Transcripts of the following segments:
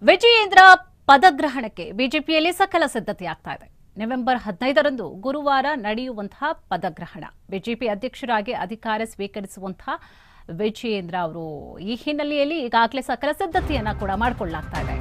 ವಿಜಯೇಂದ್ರ ಪದಗ್ರಹಣಕ್ಕೆ ಬಿಜೆಪಿಯಲ್ಲಿ ಸಕಲ ಸಿದ್ಧತೆ ಆಗ್ತಾ ಇದೆ ನವೆಂಬರ್ ಹದಿನೈದರಂದು ಗುರುವಾರ ನಡೆಯುವಂತಹ ಪದಗ್ರಹಣ ಬಿಜೆಪಿ ಅಧ್ಯಕ್ಷರಾಗಿ ಅಧಿಕಾರ ಸ್ವೀಕರಿಸುವಂತಹ ವಿಜಯೇಂದ್ರ ಅವರು ಈ ಹಿನ್ನೆಲೆಯಲ್ಲಿ ಈಗಾಗಲೇ ಸಕಲ ಸಿದ್ಧತೆಯನ್ನ ಕೂಡ ಮಾಡಿಕೊಳ್ಳಲಾಗ್ತಾ ಇದೆ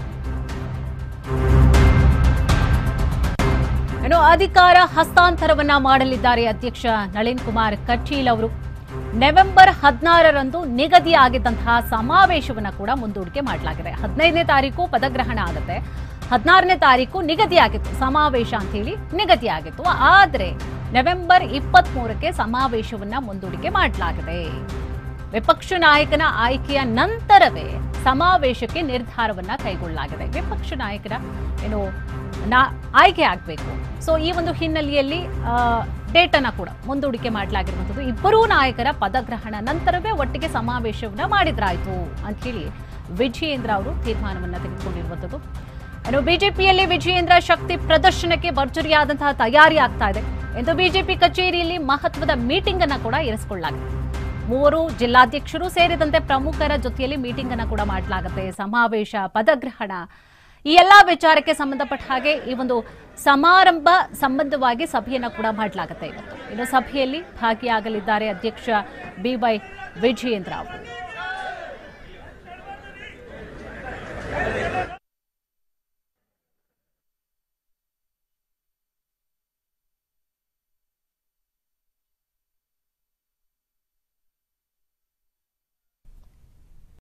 ಇನ್ನು ಅಧಿಕಾರ ಹಸ್ತಾಂತರವನ್ನ ಮಾಡಲಿದ್ದಾರೆ ಅಧ್ಯಕ್ಷ ನಳಿನ್ ಕುಮಾರ್ ಕಟೀಲ್ ಅವರು ನವೆಂಬರ್ ಹದಿನಾರರಂದು ನಿಗದಿಯಾಗಿದ್ದಂತಹ ಸಮಾವೇಶವನ್ನ ಕೂಡ ಮುಂದೂಡಿಕೆ ಮಾಡಲಾಗಿದೆ ಹದಿನೈದನೇ ತಾರೀಕು ಪದಗ್ರಹಣ ಆಗುತ್ತೆ ಹದಿನಾರನೇ ತಾರೀಕು ನಿಗದಿಯಾಗಿತ್ತು ಸಮಾವೇಶ ಅಂತ ಹೇಳಿ ನಿಗದಿಯಾಗಿತ್ತು ಆದ್ರೆ ನವೆಂಬರ್ ಇಪ್ಪತ್ತ್ ಮೂರಕ್ಕೆ ಸಮಾವೇಶವನ್ನ ಮುಂದೂಡಿಕೆ ಮಾಡಲಾಗಿದೆ ವಿಪಕ್ಷ ನಾಯಕನ ಆಯ್ಕೆಯ ನಂತರವೇ ಸಮಾವೇಶಕ್ಕೆ ನಿರ್ಧಾರವನ್ನ ಕೈಗೊಳ್ಳಲಾಗಿದೆ ವಿಪಕ್ಷ ನಾಯಕನ ಏನು ನಾ- ಆಯ್ಕೆ ಆಗಬೇಕು ಸೊ ಈ ಒಂದು ಹಿನ್ನೆಲೆಯಲ್ಲಿ ಡೇಟ್ ಅನ್ನ ಕೂಡ ಮುಂದೂಡಿಕೆ ಮಾಡಲಾಗಿರುವಂಥದ್ದು ಇಬ್ಬರೂ ನಾಯಕರ ಪದಗ್ರಹಣ ನಂತರವೇ ಒಟ್ಟಿಗೆ ಸಮಾವೇಶವನ್ನ ಮಾಡಿದ್ರಾಯ್ತು ಅಂತ ಹೇಳಿ ವಿಜಯೇಂದ್ರ ಅವರು ತೀರ್ಮಾನವನ್ನ ತೆಗೆದುಕೊಂಡಿರುವಂಥದ್ದು ಇನ್ನು ಬಿಜೆಪಿಯಲ್ಲಿ ವಿಜಯೇಂದ್ರ ಶಕ್ತಿ ಪ್ರದರ್ಶನಕ್ಕೆ ಭರ್ಜರಿಯಾದಂತಹ ತಯಾರಿ ಆಗ್ತಾ ಇದೆ ಎಂದು ಬಿಜೆಪಿ ಕಚೇರಿಯಲ್ಲಿ ಮಹತ್ವದ ಮೀಟಿಂಗ್ ಅನ್ನ ಕೂಡ ಇರಿಸಿಕೊಳ್ಳಲಾಗಿದೆ ಮೂವರು ಜಿಲ್ಲಾಧ್ಯಕ್ಷರು ಸೇರಿದಂತೆ ಪ್ರಮುಖರ ಜೊತೆಯಲ್ಲಿ ಮೀಟಿಂಗ್ ಅನ್ನ ಕೂಡ ಮಾಡಲಾಗುತ್ತೆ ಸಮಾವೇಶ ಪದಗ್ರಹಣ ಈ ಎಲ್ಲಾ ವಿಚಾರಕ್ಕೆ ಸಂಬಂಧಪಟ್ಟ ಹಾಗೆ ಈ ಒಂದು ಸಮಾರಂಭ ಸಂಬಂಧವಾಗಿ ಸಭೆಯನ್ನ ಕೂಡ ಮಾಡಲಾಗುತ್ತೆ ಇವತ್ತು ಇನ್ನು ಸಭೆಯಲ್ಲಿ ಭಾಗಿಯಾಗಲಿದ್ದಾರೆ ಅಧ್ಯಕ್ಷ ಬಿ ವೈ ವಿಜಯೇಂದ್ರ ಅವರು